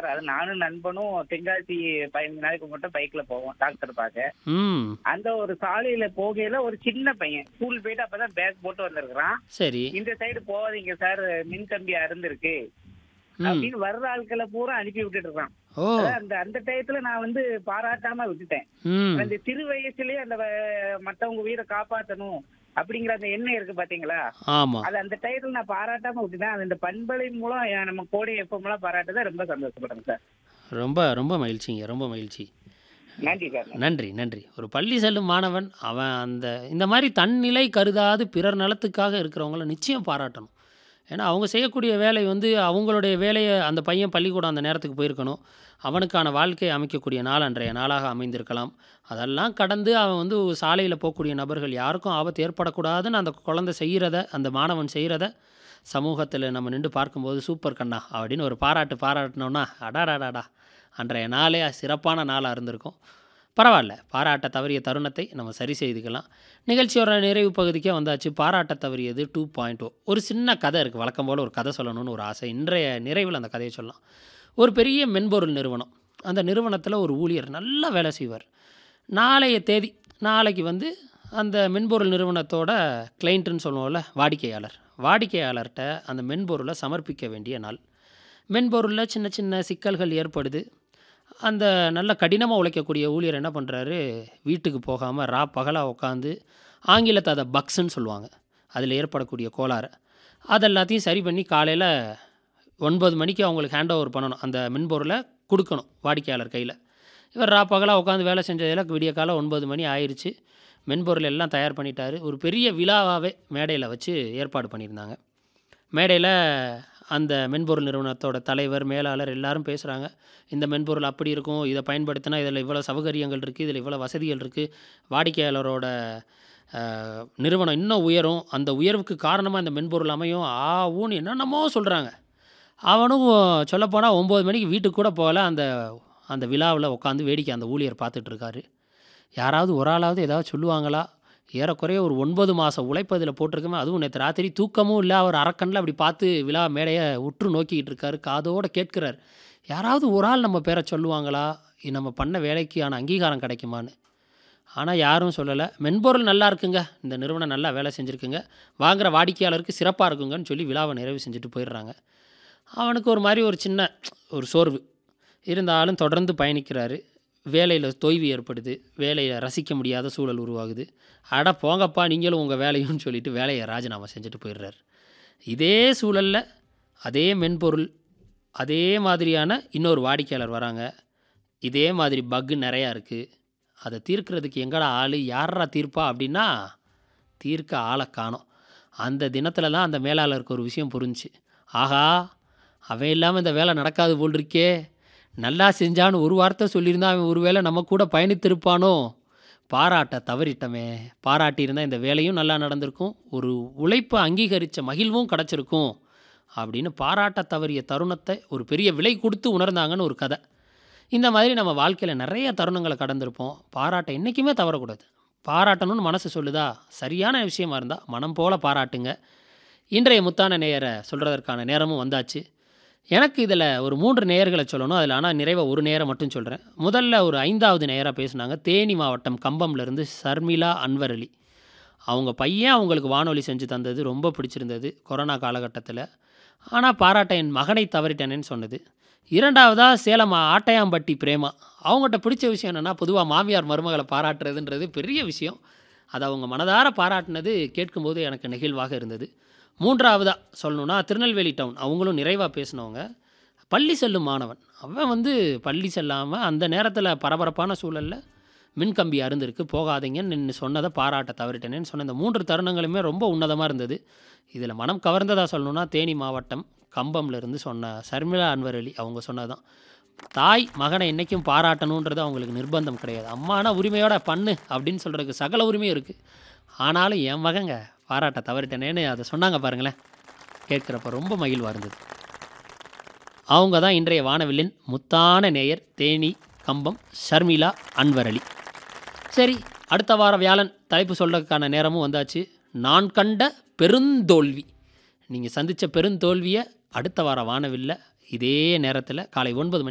sir அது நானும் நண்பனும் தென்காசி பதினஞ்சு நாளைக்கு மட்டும் பைக்ல போவோம் டாக்டர் பார்க்க ம் அந்த ஒரு சாலையில போகையில ஒரு சின்ன பையன் ஸ்கூல் போயிட்டு அப்பதான் பேக் போட்டு வந்திருக்கிறான் சரி இந்த சைடு போகாதீங்க சார் மின் கம்பி அறுந்திருக்கு ம் அப்படின்னு வர்ற ஆட்களை பூரா அனுப்பி விட்டுட்டு இருக்கான் ஓ அதான் அந்த அந்த டயத்துல நான் வந்து பாராட்டாம விட்டுட்டேன் ம் அந்த சிறு வயசுலயே அந்த வ- மத்தவங்க உயிரை காப்பாத்தணும் அப்படிங்கிற அந்த எண்ணம் இருக்கு பாத்தீங்களா ஆமாம் அது அந்த டயத்துல நான் பாராட்டாம விட்டுட்டேன் அது இந்த பண்பலை மூலம் என் நம்ம கோடை எப்பமெல்லாம் பாராட்டுதான் ரொம்ப சந்தோஷப்படுறேன் சார் ரொம்ப ரொம்ப மகிழ்ச்சிங்க ரொம்ப மகிழ்ச்சி நன்றி சார் நன்றி நன்றி ஒரு பள்ளி செல்லும் மாணவன் அவன் அந்த இந்த மாதிரி தன்னிலை கருதாது பிறர் நலத்துக்காக இருக்கிறவங்கள நிச்சயம் பாராட்டணும் ஏன்னா அவங்க செய்யக்கூடிய வேலை வந்து அவங்களுடைய வேலையை அந்த பையன் பள்ளிக்கூடம் அந்த நேரத்துக்கு போயிருக்கணும் அவனுக்கான வாழ்க்கையை அமைக்கக்கூடிய நாள் அன்றைய நாளாக அமைந்திருக்கலாம் அதெல்லாம் கடந்து அவன் வந்து சாலையில் போகக்கூடிய நபர்கள் யாருக்கும் ஆபத்து ஏற்படக்கூடாதுன்னு அந்த குழந்தை செய்கிறத அந்த மாணவன் செய்கிறத சமூகத்தில் நம்ம நின்று பார்க்கும்போது சூப்பர் கண்ணா அப்படின்னு ஒரு பாராட்டு பாராட்டினோன்னா அடாடாடாடா அன்றைய நாளே சிறப்பான நாளாக இருந்திருக்கும் பரவாயில்ல பாராட்ட தவறிய தருணத்தை நம்ம சரி செய்துக்கலாம் நிகழ்ச்சியோட நிறைவு பகுதிக்கே வந்தாச்சு பாராட்ட தவறியது டூ பாயிண்ட் ஓ ஒரு சின்ன கதை இருக்குது வழக்கம் போல் ஒரு கதை சொல்லணும்னு ஒரு ஆசை இன்றைய நிறைவில் அந்த கதையை சொல்லலாம் ஒரு பெரிய மென்பொருள் நிறுவனம் அந்த நிறுவனத்தில் ஒரு ஊழியர் நல்லா வேலை செய்வார் நாளைய தேதி நாளைக்கு வந்து அந்த மென்பொருள் நிறுவனத்தோட கிளைண்ட்டுன்னு சொல்லுவோம்ல வாடிக்கையாளர் வாடிக்கையாளர்கிட்ட அந்த மென்பொருளை சமர்ப்பிக்க வேண்டிய நாள் மென்பொருளில் சின்ன சின்ன சிக்கல்கள் ஏற்படுது அந்த நல்ல கடினமாக உழைக்கக்கூடிய ஊழியர் என்ன பண்ணுறாரு வீட்டுக்கு போகாமல் ரா பகலாக உட்காந்து ஆங்கிலத்தை அதை பக்ஸுன்னு சொல்லுவாங்க அதில் ஏற்படக்கூடிய கோளாறு அதெல்லாத்தையும் சரி பண்ணி காலையில் ஒன்பது மணிக்கு அவங்களுக்கு ஹேண்ட் ஓவர் பண்ணணும் அந்த மென்பொருளை கொடுக்கணும் வாடிக்கையாளர் கையில் இவர் ரா பகலாக உட்காந்து வேலை செஞ்சதில் விடிய காலம் ஒன்பது மணி ஆயிடுச்சு மென்பொருள் எல்லாம் தயார் பண்ணிட்டாரு ஒரு பெரிய விழாவாகவே மேடையில் வச்சு ஏற்பாடு பண்ணியிருந்தாங்க மேடையில் அந்த மென்பொருள் நிறுவனத்தோட தலைவர் மேலாளர் எல்லாரும் பேசுகிறாங்க இந்த மென்பொருள் அப்படி இருக்கும் இதை பயன்படுத்தினா இதில் இவ்வளோ சௌகரியங்கள் இருக்குது இதில் இவ்வளோ வசதிகள் இருக்குது வாடிக்கையாளரோட அஹ், நிறுவனம் இன்னும் உயரும் அந்த உயர்வுக்கு காரணமாக இந்த மென்பொருள் அமையும் ஆ ஊன்னு என்னென்னமோ சொல்கிறாங்க அவனும் சொல்லப்போனால் ஒம்பது மணிக்கு வீட்டுக்கு கூட போகல அந்த அந்த விழாவில் உட்காந்து வேடிக்கை அந்த ஊழியர் பார்த்துட்டு இருக்காரு யாராவது ஒரு ஆளாவது ஏதாவது சொல்லுவாங்களா ஏறக்குறைய ஒரு ஒன்பது மாதம் உழைப்பதில் போட்டிருக்கமே அதுவும் நேற்று ராத்திரி தூக்கமும் இல்லை அவர் அரக்கனில் அப்படி பார்த்து விழா மேடையை உற்று நோக்கிக்கிட்டு இருக்காரு காதோட கேட்கிறார் யாராவது ஒரு ஆள் நம்ம பேரை சொல்லுவாங்களா இது நம்ம பண்ண வேலைக்கான அங்கீகாரம் கிடைக்குமான்னு ஆனால் யாரும் சொல்லலை மென்பொருள் நல்லா இருக்குங்க இந்த நிறுவனம் நல்லா வேலை செஞ்சுருக்குங்க வாங்குற வாடிக்கையாளருக்கு சிறப்பாக இருக்குங்கன்னு சொல்லி விழாவை நிறைவு செஞ்சுட்டு போயிடுறாங்க அவனுக்கு ஒரு மாதிரி ஒரு சின்ன ஒரு சோர்வு இருந்தாலும் தொடர்ந்து பயணிக்கிறாரு வேலையில் தொய்வு ஏற்படுது வேலையை ரசிக்க முடியாத சூழல் உருவாகுது அட போங்கப்பா நீங்களும் உங்கள் வேலையும் சொல்லிட்டு வேலையை ராஜினாமா செஞ்சுட்டு போயிடுறாரு இதே சூழலில் அதே மென்பொருள் அதே மாதிரியான இன்னொரு வாடிக்கையாளர் வராங்க இதே மாதிரி பக்கு நிறையா இருக்குது அதை தீர்க்கிறதுக்கு எங்கடா ஆள் யாரா தீர்ப்பா அப்படின்னா தீர்க்க ஆளை காணோம் அந்த தினத்துல தான் அந்த மேலாளருக்கு ஒரு விஷயம் புரிஞ்சுச்சு ஆஹா அவன் இல்லாமல் இந்த வேலை நடக்காது போல் இருக்கே நல்லா செஞ்சான்னு ஒரு வார்த்தை சொல்லியிருந்தா அவன் ஒருவேளை நம்ம கூட பயணித்திருப்பானோ பாராட்ட தவறிட்டமே பாராட்டியிருந்தால் இந்த வேலையும் நல்லா நடந்திருக்கும் ஒரு உழைப்பை அங்கீகரித்த மகிழ்வும் கிடச்சிருக்கும் அப்படின்னு பாராட்ட தவறிய தருணத்தை ஒரு பெரிய விலை கொடுத்து உணர்ந்தாங்கன்னு ஒரு கதை இந்த மாதிரி நம்ம வாழ்க்கையில் நிறைய தருணங்களை கடந்திருப்போம் பாராட்ட என்றைக்குமே தவறக்கூடாது பாராட்டணும்னு மனசு சொல்லுதா சரியான விஷயமா இருந்தால் மனம் போல பாராட்டுங்க இன்றைய முத்தான நேயரை சொல்கிறதற்கான நேரமும் வந்தாச்சு எனக்கு இதில் ஒரு மூன்று நேயர்களை சொல்லணும் அதில் ஆனால் நிறைவாக ஒரு நேரம் மட்டும் சொல்கிறேன் முதல்ல ஒரு ஐந்தாவது நேயராக பேசுனாங்க தேனி மாவட்டம் கம்பம்லேருந்து சர்மிளா அன்வர் அலி அவங்க பையன் அவங்களுக்கு வானொலி செஞ்சு தந்தது ரொம்ப பிடிச்சிருந்தது கொரோனா காலகட்டத்தில் ஆனால் பாராட்ட என் மகனை தவறிட்டேனேன்னு சொன்னது இரண்டாவதாக சேலம் ஆட்டையாம்பட்டி பிரேமா அவங்ககிட்ட பிடிச்ச விஷயம் என்னென்னா பொதுவாக மாமியார் மருமகளை பாராட்டுறதுன்றது பெரிய விஷயம் அதை அவங்க மனதார பாராட்டினது கேட்கும்போது எனக்கு நெகிழ்வாக இருந்தது மூன்றாவதாக சொல்லணும்னா திருநெல்வேலி டவுன் அவங்களும் நிறைவாக பேசினவங்க பள்ளி செல்லும் மாணவன் அவன் வந்து பள்ளி செல்லாமல் அந்த நேரத்தில் பரபரப்பான சூழலில் மின்கம்பி அருந்திருக்கு போகாதீங்கன்னு நின்று சொன்னதை பாராட்ட தவறிட்டேனேன்னு சொன்ன இந்த மூன்று தருணங்களுமே ரொம்ப உன்னதமாக இருந்தது இதில் மனம் கவர்ந்ததாக சொல்லணும்னா தேனி மாவட்டம் கம்பம்ல இருந்து சொன்ன சர்மிளா அன்வர் அலி அவங்க சொன்னதான் தாய் மகனை என்றைக்கும் பாராட்டணுன்றது அவங்களுக்கு நிர்பந்தம் கிடையாது அம்மானா உரிமையோட பண்ணு அப்படின்னு சொல்கிறதுக்கு சகல உரிமையும் இருக்குது ஆனாலும் என் மகங்க பாராட்ட தவறிட்டேனேன்னு அதை சொன்னாங்க பாருங்களேன் கேட்குறப்ப ரொம்ப மகிழ்வாக இருந்தது அவங்க தான் இன்றைய வானவில்லின் முத்தான நேயர் தேனி கம்பம் ஷர்மிளா அன்வர் அலி சரி அடுத்த வாரம் வியாழன் தலைப்பு சொல்றதுக்கான நேரமும் வந்தாச்சு நான் கண்ட பெருந்தோல்வி நீங்கள் சந்தித்த பெருந்தோல்வியை அடுத்த வாரம் வானவில்ல இதே நேரத்தில் காலை ஒன்பது மணி